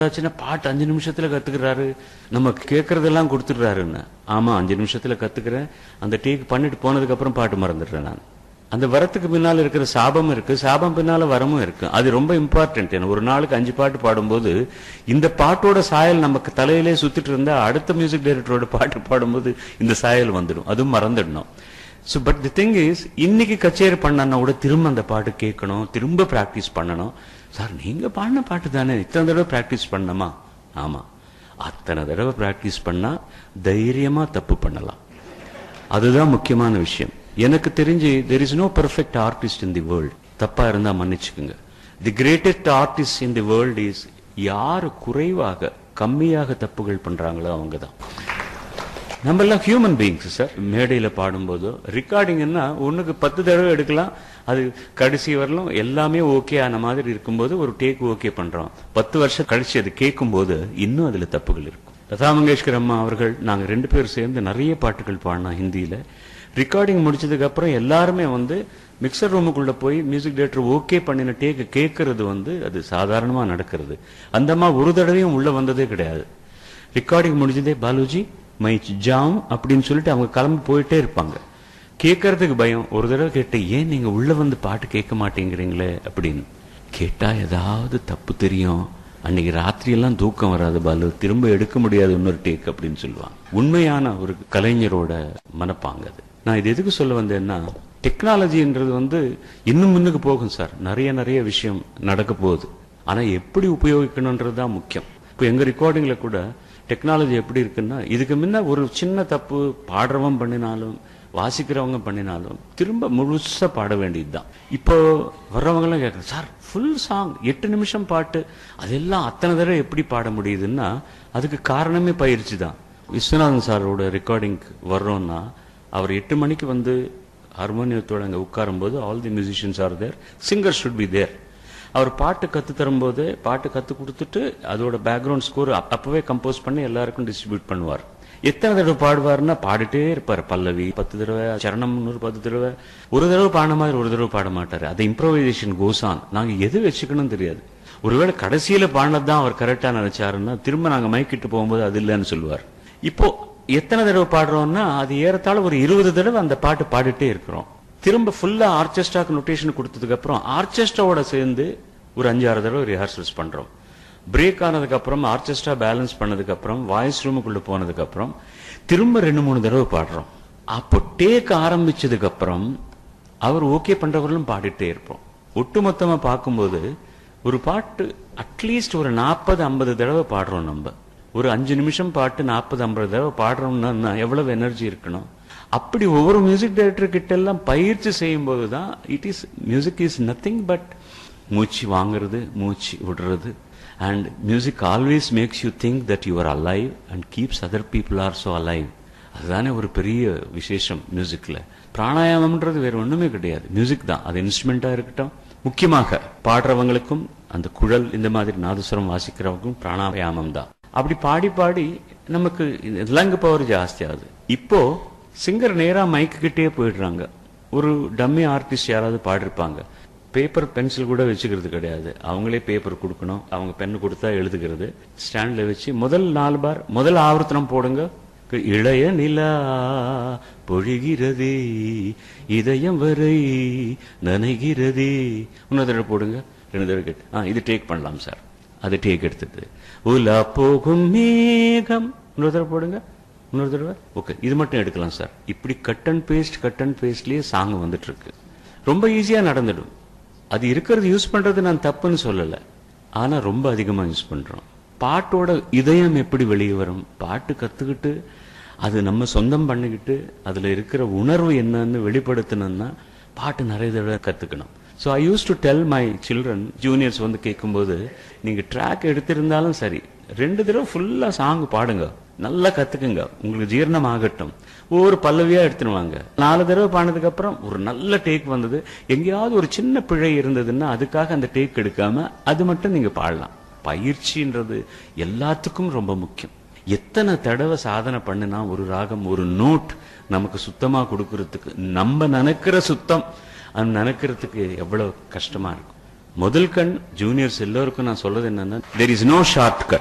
ஆச்சுன்னா பாட்டு அஞ்சு நிமிஷத்துல கத்துக்கிறாரு நம்ம கேட்கறதெல்லாம் கொடுத்துடுறாருன்னு ஆமா அஞ்சு நிமிஷத்துல கத்துக்கிறேன் அந்த டேக் பண்ணிட்டு போனதுக்கு அப்புறம் பாட்டு மறந்துடுறேன் நான் அந்த வரத்துக்கு பின்னால இருக்கிற சாபம் இருக்கு சாபம் பின்னால வரமும் இருக்கு அது ரொம்ப இம்பார்ட்டன்ட் ஒரு நாளுக்கு அஞ்சு பாட்டு பாடும்போது இந்த பாட்டோட சாயல் நமக்கு தலையிலே சுத்திட்டு இருந்தா அடுத்த மியூசிக் டைரக்டரோட பாட்டு பாடும்போது இந்த சாயல் வந்துடும் அதுவும் மறந்துடணும் so but the thing is இன்னைக்கு கச்சேரி பண்ணனா கூட திரும்ப அந்த பாட்டு கேட்கணும் திரும்ப பிராக்டிஸ் பண்ணணும் சார் நீங்க பாடின பாட்டு தானே இத்தனை தடவை பிராக்டிஸ் பண்ணணுமா ஆமா அத்தனை தடவை பிராக்டிஸ் பண்ணா தைரியமா தப்பு பண்ணலாம் அதுதான் முக்கியமான விஷயம் எனக்கு தெரிஞ்சு there is no perfect artist in the world தப்பா இருந்தா மன்னிச்சுக்குங்க the greatest artist in the world is யாரு குறைவாக கம்மியாக தப்புகள் பண்றாங்களோ அவங்க தான் நம்ம எல்லாம் ஹியூமன் பீயிங்ஸ் சார் மேடையில பாடும்போதோ ரெக்கார்டிங்னா ஒண்ணுக்கு பத்து தடவை எடுக்கலாம் அது கடைசி வரலும் எல்லாமே ஓகே ஆன மாதிரி இருக்கும்போது ஒரு டேக் ஓகே பண்றோம் பத்து வருஷம் கழிச்சு அது கேட்கும்போது இன்னும் அதுல தப்புகள் இருக்கும் லதா மங்கேஷ்கர் அம்மா அவர்கள் நாங்க ரெண்டு பேரும் சேர்ந்து நிறைய பாட்டுகள் பாடினோம் ஹிந்தியில ரெக்கார்டிங் முடிச்சதுக்கு அப்புறம் எல்லாருமே வந்து மிக்சர் ரூமுக்குள்ள போய் மியூசிக் டைரக்டர் ஓகே பண்ணின டேக் கேட்கறது வந்து அது சாதாரணமா நடக்கிறது அந்த அம்மா ஒரு தடவையும் உள்ள வந்ததே கிடையாது ரெக்கார்டிங் முடிஞ்சதே பாலுஜி மை ஜாம் அப்படின்னு சொல்லிட்டு அவங்க கிளம்பி போயிட்டே இருப்பாங்க கேட்கறதுக்கு பயம் ஒரு தடவை கேட்டு ஏன் நீங்க உள்ள வந்து பாட்டு கேட்க மாட்டேங்கிறீங்களே அப்படின்னு கேட்டா ஏதாவது தப்பு தெரியும் அன்னைக்கு ராத்திரி எல்லாம் தூக்கம் வராது பாலு திரும்ப எடுக்க முடியாது இன்னொரு டேக் அப்படின்னு சொல்லுவாங்க உண்மையான ஒரு கலைஞரோட மனப்பாங்க அது நான் இது எதுக்கு சொல்ல வந்தேன்னா டெக்னாலஜின்றது வந்து இன்னும் முன்னுக்கு போகும் சார் நிறைய நிறைய விஷயம் நடக்க போகுது ஆனா எப்படி உபயோகிக்கணும்ன்றது தான் முக்கியம் இப்போ எங்க ரெக்கார்டிங்ல கூட டெக்னாலஜி எப்படி இருக்குன்னா இதுக்கு முன்ன ஒரு சின்ன தப்பு பாடுறவன் பண்ணினாலும் வாசிக்கிறவங்க பண்ணினாலும் திரும்ப முழுசா பாட வேண்டியதுதான் இப்போ வர்றவங்களாம் கேட்குறேன் சார் ஃபுல் சாங் எட்டு நிமிஷம் பாட்டு அதெல்லாம் அத்தனை தடவை எப்படி பாட முடியுதுன்னா அதுக்கு காரணமே பயிற்சி தான் விஸ்வநாதன் சாரோட ரெக்கார்டிங்க்கு வர்றோம்னா அவர் எட்டு மணிக்கு வந்து ஹார்மோனியத்தோட அங்கே உட்காரும்போது all the musicians are there singer should be there அவர் பாட்டு கத்து தரும்போது பாட்டு கத்து கொடுத்துட்டு அதோட பேக்ரவுண்ட் ஸ்கோர் அப்பவே கம்போஸ் பண்ணி எல்லாருக்கும் டிஸ்ட்ரிபியூட் பண்ணுவார் எத்தனை தடவை பாடுவாருன்னா பாடிட்டே இருப்பார் பல்லவி பத்து தடவை சரணம் நூறு பத்து தடவை ஒரு தடவை பாடின மாதிரி ஒரு தடவை பாட மாட்டாரு அது இம்ப்ரோவைசேஷன் கோஸ் ஆன் நாங்க எது வச்சுக்கணும் தெரியாது ஒருவேளை கடைசியில பாடினதுதான் அவர் கரெக்டா நினைச்சாருன்னா திரும்ப நாங்க மைக்கிட்டு போகும்போது அது இல்லைன்னு சொல்லுவார் இப்போ எத்தனை தடவை பாடுறோம்னா அது ஏறத்தாழ ஒரு இருபது தடவை அந்த பாட்டு பாடிட்டே இருக்கிறோம் திரும்ப ஃபுல்லா ஆர்கெஸ்ட்ராக்கு நொட்டேஷன் கொடுத்ததுக்கு அப்புறம் ஆர்கெஸ்ட்ராவோட சேர்ந்து ஒரு அஞ்சாறு தடவை ரிஹர்சல்ஸ் பண்றோம் பிரேக் ஆனதுக்கு அப்புறம் ஆர்கெஸ்ட்ரா பேலன்ஸ் பண்ணதுக்கு அப்புறம் வாய்ஸ் ரூமுக்குள்ள போனதுக்கு அப்புறம் திரும்ப ரெண்டு மூணு தடவை பாடுறோம் அப்போ டேக் ஆரம்பிச்சதுக்கு அப்புறம் அவர் ஓகே பண்றவர்களும் பாடிட்டே இருப்போம் ஒட்டுமொத்தமா பார்க்கும்போது ஒரு பாட்டு அட்லீஸ்ட் ஒரு நாற்பது ஐம்பது தடவை பாடுறோம் நம்ம ஒரு அஞ்சு நிமிஷம் பாட்டு நாற்பது ஐம்பது தடவை பாடுறோம்னா எவ்வளவு எனர்ஜி இருக்கணும் அப்படி ஒவ்வொரு மியூசிக் டைரக்டர் கிட்ட எல்லாம் பயிற்சி செய்யும் போது தான் it is music is nothing but மூச்சு வாங்குறது மூச்சு விடுறது and music always makes you think that you are alive and keeps other people are so alive அதுதானே ஒரு பெரிய விசேஷம் மியூசிக்ல பிராணாயாமம்ன்றது வேற ஒண்ணுமே கிடையாது மியூசிக் தான் அது இன்ஸ்ட்ருமெண்டா இருக்கட்டும் முக்கியமாக பாடுறவங்களுக்கும் அந்த குழல் இந்த மாதிரி நாதஸ்வரம் வாசிக்கிறவங்களுக்கும் பிராணாயாமம் தான் அப்படி பாடி பாடி நமக்கு லங் பவர் ஜாஸ்தி ஆகுது இப்போ சிங்கர் நேரா மைக்கு கிட்டே போயிடுறாங்க ஒரு டம்மி ஆர்டிஸ்ட் யாராவது பாடிருப்பாங்க பேப்பர் பென்சில் கூட வச்சுக்கிறது கிடையாது அவங்களே பேப்பர் கொடுக்கணும் அவங்க பென் கொடுத்தா எழுதுகிறது ஸ்டாண்ட்ல வச்சு முதல் நாலு பார் முதல் ஆவர்த்தனம் போடுங்க இளைய நிலா பொழிகிறதே இதயம் வரை நனைகிறதே இன்னொரு தடவை போடுங்க ரெண்டு தடவை கேட்டு ஆ இது டேக் பண்ணலாம் சார் அது டேக் எடுத்துட்டு உலா போகும் மேகம் இன்னொரு தடவை போடுங்க இன்னொரு தடவை ஓகே இது மட்டும் எடுக்கலாம் சார் இப்படி cut and paste cut and பேஸ்ட்லயே சாங் வந்துட்டு இருக்கு ரொம்ப ஈஸியா நடந்துடும் அது இருக்கிறது யூஸ் பண்றது நான் தப்புன்னு சொல்லல ஆனா ரொம்ப அதிகமா யூஸ் பண்றோம் பாட்டோட இதயம் எப்படி வெளியே வரும் பாட்டு கத்துக்கிட்டு அது நம்ம சொந்தம் பண்ணிக்கிட்டு அதுல இருக்கிற உணர்வு என்னன்னு வெளிப்படுத்தணும்னா பாட்டு நிறைய தடவை கத்துக்கணும் so I use to tell my children juniors வந்து கேட்கும்போது நீங்க ட்ராக் எடுத்திருந்தாலும் சரி ரெண்டு தடவை ஃபுல்லா சாங் பாடுங்க நல்லா கத்துக்குங்க உங்களுக்கு ஜீரணம் ஆகட்டும் ஒவ்வொரு பல்லவியா எடுத்துருவாங்க நாலு தடவை பாடினதுக்கு அப்புறம் ஒரு நல்ல டேக் வந்தது எங்கேயாவது ஒரு சின்ன பிழை இருந்ததுன்னா அதுக்காக அந்த டேக் எடுக்காம அது மட்டும் நீங்க பாடலாம் பயிற்சின்றது எல்லாத்துக்கும் ரொம்ப முக்கியம் எத்தனை தடவை சாதனை பண்ணினா ஒரு ராகம் ஒரு நோட் நமக்கு சுத்தமா கொடுக்கறதுக்கு நம்ம நினைக்கிற சுத்தம் அது நினைக்கிறதுக்கு எவ்வளவு கஷ்டமா இருக்கும் முதல் கண் ஜூனியர்ஸ் எல்லோருக்கும் நான் சொல்றது என்னன்னா there is no short cut